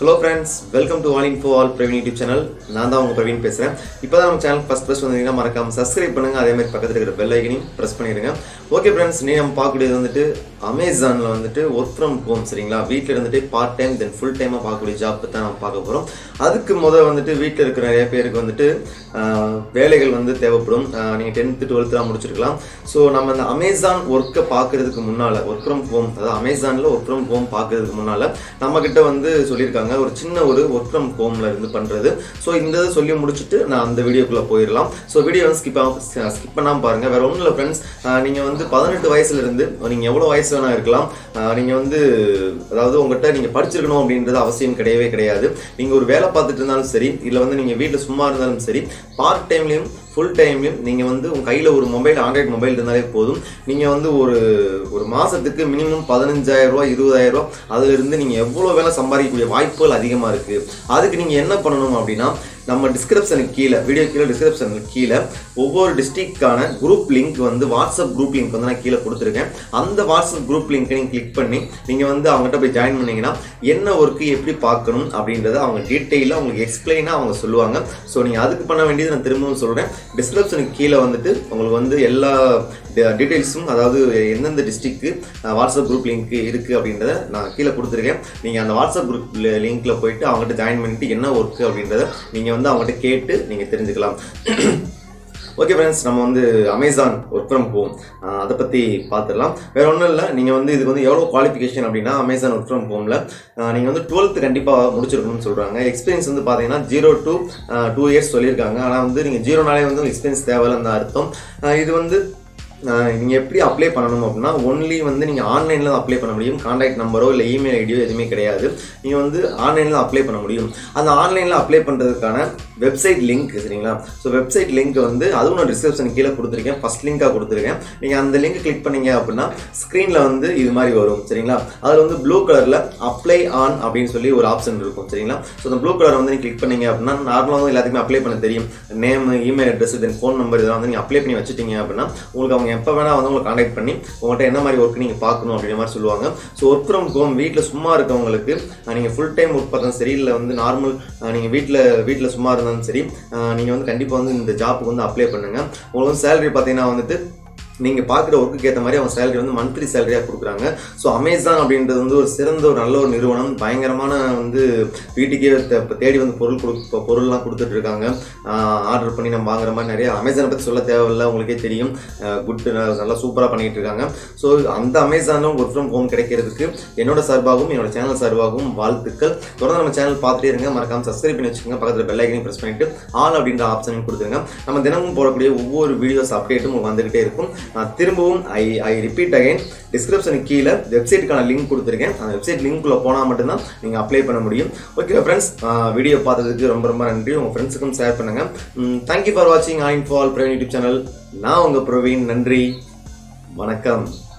hello friends welcome to all info all Praveen YouTube channel நான் தான் உங்க பிரவீன் பேசுறேன் இப்போ தான் நம்ம சேனல் ஃபஸ்ட் ஃபஸ்ட் வந்தீங்கன்னா மறக்காம சப்ஸ்கிரைப் பண்ணுங்க அதே மாதிரி பக்கத்தில் இருக்கிற பெல் ஐக்கனையும் ப்ரெஸ் பண்ணிடுங்க ஓகே ஃப்ரெண்ட்ஸ் நீ நம்ம பார்க்கக்கூடியது வந்துட்டு அமேசானில் வந்துட்டு ஒர்க் ஃப்ரம் ஹோம் சரிங்களா வீட்டில் இருந்துட்டு பார்ட் டைம் தென் ஃபுல் டைமாக பார்க்கக்கூடிய ஜாப் தான் நம்ம பார்க்க போகிறோம் அதுக்கு முதல் வந்துட்டு வீட்டில் இருக்கிற நிறைய பேருக்கு வந்துட்டு ஆஹ், வேலைகள் வந்து தேவைப்படும் நீங்கள் டென்த்து டுவெல்த்லாம் முடிச்சிருக்கலாம் ஸோ நம்ம அந்த அமேசான் ஒர்க்கை பார்க்கறதுக்கு முன்னால் ஒர்க் ஃப்ரம் ஹோம் அதாவது அமேசானில் ஒர்க் ஃப்ரம் ஹோம் பார்க்கறதுக்கு முன்னால் நம்ம கிட்ட வந்து சொல்லியிருக்காங்க ஒரு சின்ன ஒரு ஒர்க் ஃப்ரம் ஹோம்ல இருந்து பண்றது ஸோ இந்த இதை சொல்லி முடிச்சுட்டு நான் அந்த வீடியோக்குள்ள போயிடலாம் ஸோ வீடியோ வந்து ஸ்கிப் ஸ்கிப் பண்ணாம பாருங்க வேற ஒன்றும் இல்லை ஃப்ரெண்ட்ஸ் நீங்க வந்து பதினெட்டு வயசுல இருந்து நீங்க எவ்வளவு வயசு வேணா இருக்கலாம் ஆஹ் நீங்க வந்து அதாவது உங்ககிட்ட நீங்க படிச்சிருக்கணும் அப்படின்றது அவசியம் கிடையவே கிடையாது நீங்க ஒரு வேலை பார்த்துட்டு இருந்தாலும் சரி இல்ல வந்து நீங்க வீட்டில் சும்மா இருந்தாலும் சரி பார்ட் டைம்லயும் ஃபுல் டைம்லையும் நீங்கள் வந்து உங்கள் கையில் ஒரு மொபைல் ஆண்ட்ராய்டு மொபைல் இருந்தாலே போதும் நீங்கள் வந்து ஒரு ஒரு மாதத்துக்கு மினிமம் பதினஞ்சாயிரம் ரூபா இருபதாயிரம் ரூபா அதிலிருந்து நீங்கள் எவ்வளோ வேலை சம்பாதிக்கக்கூடிய வாய்ப்புகள் அதிகமாக இருக்குது அதுக்கு நீங்கள் என்ன பண்ணணும் அப்படின்னா நம்ம டிஸ்கிரிப்ஷனுக்கு கீழே வீடியோ கீழே டிஸ்கிரிப்ஷனுக்கு கீழே ஒவ்வொரு டிஸ்ட்ரிக்டான குரூப் லிங்க் வந்து வாட்ஸ்அப் குரூப் லிங்க் வந்து நான் கீழே கொடுத்துருக்கேன் அந்த வாட்ஸ்அப் குரூப் லிங்க்கை நீங்கள் கிளிக் பண்ணி நீங்கள் வந்து அவங்ககிட்ட போய் ஜாயின் பண்ணீங்கன்னா என்ன ஒர்க்கு எப்படி பார்க்கணும் அப்படின்றத அவங்க டீட்டெயிலாக உங்களுக்கு எக்ஸ்பிளைனாக அவங்க சொல்லுவாங்க ஸோ நீங்கள் அதுக்கு பண்ண வேண்டியது நான் திரும்பவும் சொல்கிறேன் டிஸ்கிரிப்ஷனுக்கு கீழே வந்துட்டு உங்களுக்கு வந்து எல்லா டீட்டெயில்ஸும் அதாவது எந்தெந்த டிஸ்ட்ரிக்க்கு வாட்ஸ்அப் குரூப் லிங்க் இருக்குது அப்படின்றத நான் கீழே கொடுத்துருக்கேன் நீங்கள் அந்த வாட்ஸ்அப் குரூப் லிங்க்ல போயிட்டு அவங்ககிட்ட ஜாயின் பண்ணிட்டு என்ன ஒர்க்கு அப்படின்றத நீங்கள் வந்து அவங்ககிட்ட கேட்டு நீங்கள் தெரிஞ்சுக்கலாம் ஓகே ஃப்ரெண்ட்ஸ் நம்ம வந்து அமேசான் ஒர்க் ஃப்ரம் ஹோம் அதை பற்றி பார்த்துடலாம் வேற ஒன்றும் இல்லை நீங்கள் வந்து இதுக்கு வந்து எவ்வளோ குவாலிஃபிகேஷன் அப்படின்னா அமேசான் ஒர்க் ஃப்ரம் ஹோமில் நீங்கள் வந்து டுவெல்த்து கண்டிப்பாக முடிச்சிருக்கணும்னு சொல்கிறாங்க எக்ஸ்பீரியன்ஸ் வந்து பார்த்தீங்கன்னா ஜீரோ டு டூ இயர்ஸ் சொல்லியிருக்காங்க ஆனால் வந்து நீங்கள் ஜீரோனாலே வந்து எக்ஸ்பீரியன்ஸ் தேவையில்லைன்னு தான் அர்த்தம் ஆஹ் இது வந்து நீங்கள் எப்படி அப்ளை பண்ணணும் அப்படின்னா ஒன்லி வந்து நீங்கள் ஆன்லைனில் தான் அப்ளை பண்ண முடியும் கான்டாக்ட் நம்பரோ இல்லை இமெயில் ஐடியோ எதுவுமே கிடையாது நீங்கள் வந்து ஆன்லைனில் அப்ளை பண்ண முடியும் அந்த ஆன்லைனில் அப்ளை பண்ணுறதுக்கான வெப்சைட் லிங்க் சரிங்களா ஸோ வெப்சைட் லிங்க் வந்து அதுவும் நான் டிஸ்கிரிப்ஷன் கீழே கொடுத்துருக்கேன் ஃபஸ்ட் லிங்காக கொடுத்துருக்கேன் நீங்கள் அந்த லிங்க் கிளிக் பண்ணீங்க அப்படின்னா ஸ்க்ரீனில் வந்து இது மாதிரி வரும் சரிங்களா அதில் வந்து ப்ளூ கலரில் அப்ளை ஆன் அப்படின்னு சொல்லி ஒரு ஆப்ஷன் இருக்கும் சரிங்களா ஸோ அந்த ப்ளூ கலர் வந்து நீங்கள் கிளிக் பண்ணீங்க அப்படின்னா நார்மலாக வந்து எல்லாத்துக்குமே அப்ளை பண்ண தெரியும் name email address then phone number இதெல்லாம் வந்து நீங்கள் அப்ளை பண்ணி வச்சுட்டீங்க அப்படின்னா உங்களுக்கு அவங்க எப்போ வேணால் வந்து உங்களை காண்டாக்ட் பண்ணி உங்கள்கிட்ட என்ன மாதிரி ஒர்க் நீங்கள் பார்க்கணும் அப்படின்ற மாதிரி சொல்லுவாங்க ஸோ ஒர்க் ஃப்ரம் ஹோம் வீட்டில் சும்மா இருக்கவங்களுக்கு நீங்கள் ஃபுல் டைம் ஒர்க் பார்த்தாலும் சரி இல்லை வந்து நார்மல் நீங்கள் வீட்டில் வீட்டில் சும்மா இருந்தாலும் சரி நீங்கள் வந்து கண்டிப்பாக வந்து இந்த ஜாப்புக்கு வந்து அப்ளை பண்ணுங்கள் உங்களுக்கு வந்து சேலரி பார்த்தீங்கன்னா வந்துட்டு நீங்கள் பார்க்குற ஒர்க்குக்கு ஏற்ற மாதிரி அவங்க சேலரி வந்து மந்த்லி சேலரியாக கொடுக்குறாங்க ஸோ அமேசான் அப்படின்றது வந்து ஒரு சிறந்த ஒரு நல்ல ஒரு நிறுவனம் பயங்கரமான வந்து வீட்டுக்கே தே- தேடி வந்து பொருள் கொடு பொருள்லாம் கொடுத்துட்டு இருக்காங்க ஆர்டர் பண்ணி நம்ம வாங்குற மாதிரி நிறைய அமேசானை பற்றி சொல்ல தேவையில்ல உங்களுக்கே தெரியும் குட் நல்லா சூப்பராக பண்ணிட்டு இருக்காங்க ஸோ அந்த அமேசானில் ஒர்க் ஃப்ரம் ஹோம் கிடைக்கிறதுக்கு என்னோட சார்பாகவும் என்னோட சேனல் சார்பாகவும் வாழ்த்துக்கள் தொடர்ந்து நம்ம சேனல் பார்த்துட்டே இருங்க மறக்காம சப்ஸ்கிரைப் பண்ணி வச்சுக்கோங்க பக்கத்தில் பெல் ஐக்கனையும் ப்ரெஸ் பண்ணிட்டு ஆல் அப்படின்ற ஆப்ஷனையும் கொடுத்துருங்க நம்ம தினமும் போடக்கூடிய ஒவ்வொரு வீடியோஸ் அப்டேட்டும் உங்களுக்கு வந்துகிட்டே இருக்கும் நான் திரும்பவும் ஐ ஐ ரிப்பீட் அகைன் டிஸ்கிரிப்ஷனுக்கு கீழே வெப்சைட்டுக்கான லிங்க் கொடுத்துருக்கேன் அந்த வெப்சைட் லிங்க்குள்ளே போனால் மட்டும்தான் நீங்கள் அப்ளை பண்ண முடியும் ஓகே ஃப்ரெண்ட்ஸ் வீடியோ பார்த்ததுக்கு ரொம்ப ரொம்ப நன்றி உங்கள் ஃப்ரெண்ட்ஸுக்கும் ஷேர் பண்ணுங்கள் தேங்க்யூ ஃபார் வாட்சிங் ஆயின் ஃபால் பிரவீன் யூடியூப் சேனல் நான் உங்கள் பிரவீன் நன்றி வணக்கம்